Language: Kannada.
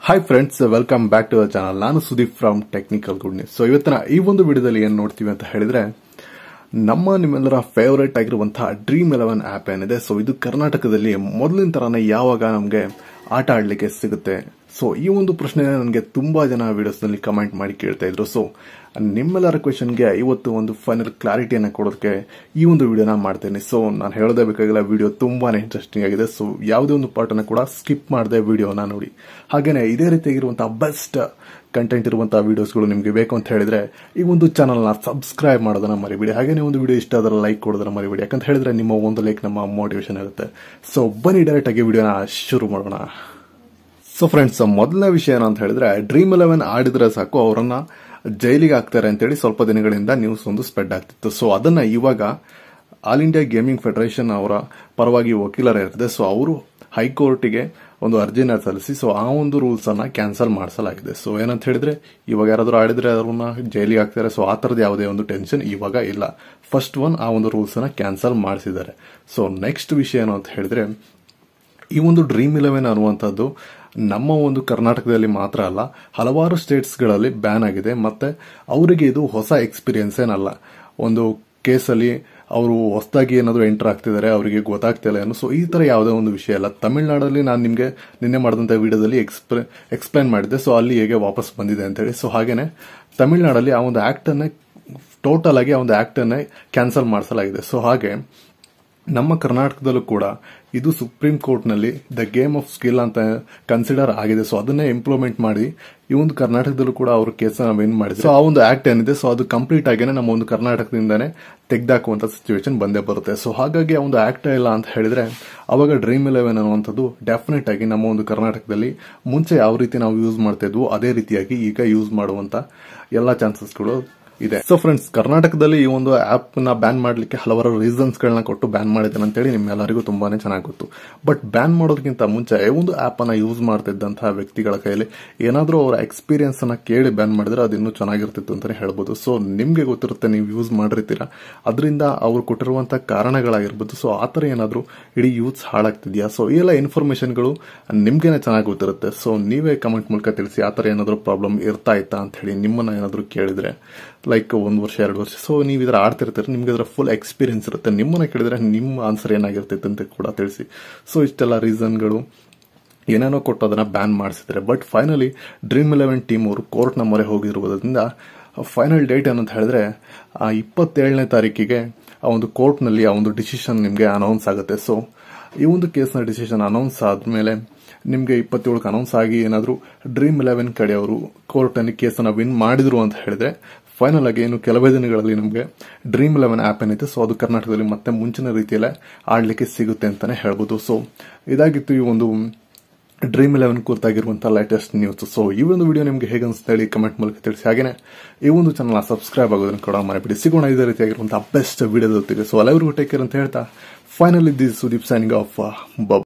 hi friends welcome back to the channel ನಾನು Sudeep from technical good news so ಇವತ್ತಿನ ಈ ಒಂದು ವಿಡಿಯೋದಲ್ಲಿ ಏನು ನೋಡ್ತೀವಿ ಅಂತ ಹೇಳಿದ್ರೆ ನಮ್ಮ ನಿಮ್ಮೆಲ್ಲರ ಫೇವರೇಟ್ ಆಗಿರುವಂತಹ ಡ್ರೀಮ್ ಎಲೆವೆನ್ ಆಪ್ ಏನಿದೆ ಸೊ ಇದು ಕರ್ನಾಟಕದಲ್ಲಿ ಮೊದಲಿನ ತರಾನೇ ಯಾವಾಗ ನಮಗೆ ಆಟ ಆಡಲಿಕ್ಕೆ ಸಿಗುತ್ತೆ ಸೊ ಈ ಒಂದು ಪ್ರಶ್ನೆ ನನಗೆ ತುಂಬಾ ಜನ ವಿಡಿಯೋಸ್ನಲ್ಲಿ ಕಮೆಂಟ್ ಮಾಡಿ ಕೇಳ್ತಾ ಇದ್ರು ಸೊ ನಿಮ್ಮೆಲ್ಲರ ಕ್ವೆಶನ್ಗೆ ಇವತ್ತು ಒಂದು ಫೈನಲ್ ಕ್ಲಾರಿಟಿಯನ್ನು ಕೊಡೋದಕ್ಕೆ ಈ ಒಂದು ವಿಡಿಯೋನ ಮಾಡ್ತೇನೆ ಸೊ ನಾನು ಹೇಳೋದೇ ಬೇಕಾಗಿಲ್ಲ ವಿಡಿಯೋ ತುಂಬಾನೇ ಇಂಟ್ರೆಸ್ಟಿಂಗ್ ಆಗಿದೆ ಸೊ ಯಾವುದೇ ಒಂದು ಪಾರ್ಟ್ ಅನ್ನು ಕೂಡ ಸ್ಕಿಪ್ ಮಾಡದೆ ವಿಡಿಯೋನ ನೋಡಿ ಹಾಗೇನೆ ಇದೇ ರೀತಿಯಾಗಿರುವಂತಹ ಬೆಸ್ಟ್ ಕಂಟೆಂಟ್ ಇರುವಂತಹ ವಿಡಿಯೋಸ್ಗಳು ನಿಮಗೆ ಬೇಕು ಅಂತ ಹೇಳಿದ್ರೆ ಈ ಒಂದು ಚಾನಲ್ನ ಸಬ್ಸ್ಕ್ರೈಬ್ ಮಾಡೋದನ್ನ ಮರಿಬೇಡಿ ಹಾಗೇನೆ ಒಂದು ವಿಡಿಯೋ ಇಷ್ಟ ಆದ್ರೆ ಲೈಕ್ ಕೊಡೋದನ್ನ ಮರಿಬೇಡಿ ಯಾಕಂತ ಹೇಳಿದ್ರೆ ನಿಮ್ಮ ಒಂದು ಲೈಕ್ ನಮ್ಮ ಮೋಟಿವೇಶನ್ ಇರುತ್ತೆ ಸೊ ಬನ್ನಿ ಡೈರೆಕ್ಟ್ ಆಗಿ ವಿಡಿಯೋನ ಶುರು ಮಾಡೋಣ ಸೊ ಫ್ರೆಂಡ್ಸ್ ಮೊದಲನೇ ವಿಷಯ ಏನಂತ ಹೇಳಿದ್ರೆ ಡ್ರೀಮ್ ಎಲೆವೆನ್ ಆಡಿದ್ರೆ ಸಾಕು ಅವರನ್ನ ಜೈಲಿಗೆ ಹಾಕ್ತಾರೆ ಅಂತೇಳಿ ಸ್ವಲ್ಪ ದಿನಗಳಿಂದ ನ್ಯೂಸ್ ಒಂದು ಸ್ಪ್ರೆಡ್ ಆಗ್ತಿತ್ತು ಸೊ ಅದನ್ನ ಇವಾಗ ಆಲ್ ಇಂಡಿಯಾ ಗೇಮಿಂಗ್ ಫೆಡರೇಷನ್ ಅವರ ಪರವಾಗಿ ವಕೀಲರಿರ್ತದೆ ಸೊ ಅವರು ಹೈಕೋರ್ಟಿಗೆ ಒಂದು ಅರ್ಜಿನ ಸಲ್ಲಿಸಿ ಸೊ ಆ ಒಂದು ರೂಲ್ಸ್ ಅನ್ನ ಕ್ಯಾನ್ಸಲ್ ಮಾಡಿಸಲಾಗಿದೆ ಸೊ ಏನಂತ ಹೇಳಿದ್ರೆ ಇವಾಗ ಯಾರಾದ್ರೂ ಆಡಿದ್ರೆ ಅವ್ರನ್ನ ಜೈಲಿಗೆ ಹಾಕ್ತಾರೆ ಸೊ ಆ ತರದ ಯಾವುದೇ ಒಂದು ಟೆನ್ಷನ್ ಇವಾಗ ಇಲ್ಲ ಫಸ್ಟ್ ಒನ್ ಆ ಒಂದು ರೂಲ್ಸ್ ಅನ್ನ ಕ್ಯಾನ್ಸಲ್ ಮಾಡಿಸಿದ್ದಾರೆ ಸೊ ನೆಕ್ಸ್ಟ್ ವಿಷಯ ಏನು ಅಂತ ಹೇಳಿದ್ರೆ ಈ ಒಂದು ಡ್ರೀಮ್ ಇಲೆವೆನ್ ಅನ್ನುವಂಥದ್ದು ನಮ್ಮ ಒಂದು ಕರ್ನಾಟಕದಲ್ಲಿ ಮಾತ್ರ ಅಲ್ಲ ಹಲವಾರು ಸ್ಟೇಟ್ಸ್ಗಳಲ್ಲಿ ಬ್ಯಾನ್ ಆಗಿದೆ ಮತ್ತೆ ಅವರಿಗೆ ಇದು ಹೊಸ ಎಕ್ಸ್ಪೀರಿಯನ್ಸ್ ಏನಲ್ಲ ಒಂದು ಕೇಸಲ್ಲಿ ಅವರು ಹೊಸದಾಗಿ ಏನಾದರೂ ಎಂಟರ್ ಆಗ್ತಿದ್ದಾರೆ ಅವರಿಗೆ ಗೊತ್ತಾಗ್ತಿಲ್ಲ ಏನು ಸೊ ಈ ತರ ಯಾವುದೇ ಒಂದು ವಿಷಯ ಅಲ್ಲ ತಮಿಳುನಾಡಲ್ಲಿ ನಾನು ನಿಮಗೆ ನಿನ್ನೆ ಮಾಡಿದಂಥ ವಿಡಿಯೋದಲ್ಲಿ ಎಕ್ಸ್ಪ್ಲೇ ಎಕ್ಸ್ಪ್ಲೈನ್ ಮಾಡಿದ್ದೆ ಸೊ ಅಲ್ಲಿ ಹೇಗೆ ವಾಪಸ್ ಬಂದಿದೆ ಅಂತೇಳಿ ಸೊ ಹಾಗೇನೆ ತಮಿಳುನಾಡಲ್ಲಿ ಆ ಒಂದು ಆಕ್ಟ್ ಅನ್ನೇ ಟೋಟಲ್ ಆಗಿ ಆ ಒಂದು ಆಕ್ಟ್ ಅನ್ನೇ ಕ್ಯಾನ್ಸಲ್ ಮಾಡಿಸಲಾಗಿದೆ ಸೊ ಹಾಗೆ ನಮ್ಮ ಕರ್ನಾಟಕದಲ್ಲೂ ಕೂಡ ಇದು ಸುಪ್ರೀಂ ಕೋರ್ಟ್ನಲ್ಲಿ ದ ಗೇಮ್ ಆಫ್ ಸ್ಕಿಲ್ ಅಂತ ಕನ್ಸಿಡರ್ ಆಗಿದೆ ಸೊ ಅದನ್ನೇ ಇಂಪ್ಲಿಮೆಂಟ್ ಮಾಡಿ ಈ ಒಂದು ಕರ್ನಾಟಕದಲ್ಲೂ ಕೂಡ ಅವರು ಕೇಸನ್ನ ವಿನ್ ಮಾಡಿದ್ರು ಸೊ ಆ ಒಂದು ಆಕ್ಟ್ ಏನಿದೆ ಸೊ ಅದು ಕಂಪ್ಲೀಟ್ ಆಗೇನೆ ನಮ್ಮ ಒಂದು ಕರ್ನಾಟಕದಿಂದಾನೇ ತೆಗೆದಾಕುವಂತ ಸಿಚುವೇಶನ್ ಬಂದೇ ಬರುತ್ತೆ ಸೊ ಹಾಗಾಗಿ ಆ ಒಂದು ಆಕ್ಟ್ ಇಲ್ಲ ಅಂತ ಹೇಳಿದ್ರೆ ಅವಾಗ ಡ್ರೀಮ್ ಇಲೆವೆನ್ ಅನ್ನುವಂಥದ್ದು ಡೆಫಿನೆಟ್ ಆಗಿ ನಮ್ಮ ಒಂದು ಕರ್ನಾಟಕದಲ್ಲಿ ಮುಂಚೆ ಯಾವ ರೀತಿ ನಾವು ಯೂಸ್ ಮಾಡ್ತಾ ಇದ್ವು ಅದೇ ರೀತಿಯಾಗಿ ಈಗ ಯೂಸ್ ಮಾಡುವಂತ ಎಲ್ಲಾ ಚಾನ್ಸಸ್ಗಳು ಇದೆ ಸೊ ಫ್ರೆಂಡ್ಸ್ ಕರ್ನಾಟಕದಲ್ಲಿ ಈ ಒಂದು ಆಪ್ ನ ಬ್ಯಾನ್ ಮಾಡಲಿಕ್ಕೆ ಹಲವಾರು ರೀಸನ್ಸ್ ಗಳನ್ನ ಕೊಟ್ಟು ಬ್ಯಾನ್ ಮಾಡಿದ್ದಾನೆ ಅಂತೇಳಿ ನಿಮ್ಮೆಲ್ಲರಿಗೂ ತುಂಬಾನೇ ಚೆನ್ನಾಗಿ ಗೊತ್ತು ಬಟ್ ಬ್ಯಾನ್ ಮಾಡೋದಕ್ಕಿಂತ ಮುಂಚೆ ಈ ಒಂದು ಆಪ್ ಅನ್ನ ಯೂಸ್ ಮಾಡ್ತಿದ್ದಂತಹ ವ್ಯಕ್ತಿಗಳ ಕೈಯಲ್ಲಿ ಏನಾದರೂ ಅವರ ಎಕ್ಸ್ಪೀರಿಯನ್ಸ್ ಅನ್ನ ಕೇಳಿ ಬ್ಯಾನ್ ಮಾಡಿದ್ರೆ ಅದು ಇನ್ನೂ ಚೆನ್ನಾಗಿರ್ತಿತ್ತು ಅಂತಾನೆ ಹೇಳ್ಬೋದು ಸೊ ನಿಮ್ಗೆ ಗೊತ್ತಿರುತ್ತೆ ನೀವು ಯೂಸ್ ಮಾಡಿರ್ತೀರಾ ಅದರಿಂದ ಅವ್ರು ಕೊಟ್ಟಿರುವಂತಹ ಕಾರಣಗಳಾಗಿರ್ಬೋದು ಸೊ ಆ ತರ ಏನಾದರೂ ಇಡೀ ಯೂಸ್ ಹಾಳಾಗ್ತಿದ್ಯಾ ಸೊ ಈ ಎಲ್ಲ ಇನ್ಫಾರ್ಮೇಶನ್ಗಳು ನಿಮ್ಗೇನೆ ಚೆನ್ನಾಗಿ ಗೊತ್ತಿರುತ್ತೆ ಸೊ ನೀವೇ ಕಮೆಂಟ್ ಮೂಲಕ ತಿಳಿಸಿ ಆ ತರ ಏನಾದರೂ ಪ್ರಾಬ್ಲಮ್ ಇರ್ತಾ ಇತ್ತಾ ಅಂತ ಹೇಳಿ ನಿಮ್ಮನ್ನ ಏನಾದರೂ ಕೇಳಿದ್ರೆ ಲೈಕ್ ಒಂದು ವರ್ಷ ಎರಡು ವರ್ಷ ಸೊ ನೀವು ಇದರ ಆಡ್ತಿರ್ತೀರಿ ನಿಮ್ಗೆ ಅದರ ಫುಲ್ ಎಕ್ಸ್ಪೀರಿಯನ್ಸ್ ಇರುತ್ತೆ ನಿಮ್ಮನ್ನ ಕೇಳಿದ್ರೆ ನಿಮ್ಮ ಆನ್ಸರ್ ಏನಾಗಿರ್ತೈತೆ ಅಂತ ಕೂಡ ತಿಳಿಸಿ ಸೊ ಇಷ್ಟೆಲ್ಲ ರೀಸನ್ಗಳು ಏನೇನೋ ಕೊಟ್ಟು ಅದನ್ನ ಬ್ಯಾನ್ ಮಾಡಿಸಿದ್ರೆ but finally dream eleven team ಅವರು ಕೋರ್ಟ್ನ ಮೊರೆ ಹೋಗಿರುವುದರಿಂದ ಫೈನಲ್ ಡೇಟ್ ಏನಂತ ಹೇಳಿದ್ರೆ ಆ ಇಪ್ಪತ್ತೇಳನೇ ತಾರೀಕಿಗೆ ಆ ಒಂದು ಕೋರ್ಟ್ನಲ್ಲಿ ಆ ಒಂದು ಡಿಸಿಷನ್ ನಿಮಗೆ ಅನೌನ್ಸ್ ಆಗುತ್ತೆ ಸೊ ಈ ಒಂದು ಕೇಸ್ನ ಡಿಸಿಷನ್ ಅನೌನ್ಸ್ ಆದ್ಮೇಲೆ ನಿಮಗೆ ಇಪ್ಪತ್ತೇಳಕ್ಕೆ ಅನೌನ್ಸ್ ಆಗಿ ಏನಾದರೂ ಡ್ರೀಮ್ ಇಲೆವೆನ್ ಕಡೆ ಅವರು ಕೋರ್ಟಲ್ಲಿ ಕೇಸನ್ನು ವಿನ್ ಮಾಡಿದ್ರು ಅಂತ ಹೇಳಿದ್ರೆ ಫೈನಲ್ ಆಗಿ ಏನು ಕೆಲವೇ ದಿನಗಳಲ್ಲಿ ನಮಗೆ ಡ್ರೀಮ್ ಇಲೆವೆನ್ ಆಪ್ ಏನಿದೆ ಸೊ ಅದು ಕರ್ನಾಟಕದಲ್ಲಿ ಮತ್ತೆ ಮುಂಚಿನ ರೀತಿಯಲ್ಲೇ ಆಡ್ಲಿಕ್ಕೆ ಸಿಗುತ್ತೆ ಅಂತಾನೆ ಹೇಳ್ಬೋದು ಸೊ ಇದಾಗಿತ್ತು ಈ ಒಂದು ಡ್ರೀಮ್ ಇಲೆವೆನ್ ಕುರಿತಾಗಿರುವಂತಹ ಲೇಟೆಸ್ಟ್ ನ್ಯೂಸ್ ಸೊ ಈ ಒಂದು ವಿಡಿಯೋ ನಿಮಗೆ ಹೇಗೆ ಅನಿಸ್ತಾ ಹೇಳಿ ಕಮೆಂಟ್ ಮೂಲಕ ತಿಳಿಸಿ ಹಾಗೇನೆ ಈ ಒಂದು ಚಾನಲ್ ಸಬ್ಸ್ಕ್ರೈಬ್ ಆಗೋದನ್ನು ಕೂಡ ಮರಿಬಿಡಿ ಸಿಗೋಣ ಇದೇ ರೀತಿಯಾಗಿರುವಂತಹ ಬೆಸ್ಟ್ ವಿಡಿಯೋ ಜೊತೆಗೆ ಸೊ ಎಲ್ಲರಿಗೂ ಟೇಕ್ ಕೇರ್ ಅಂತ ಹೇಳ್ತಾ final this Sudeep signing off ಬಬ್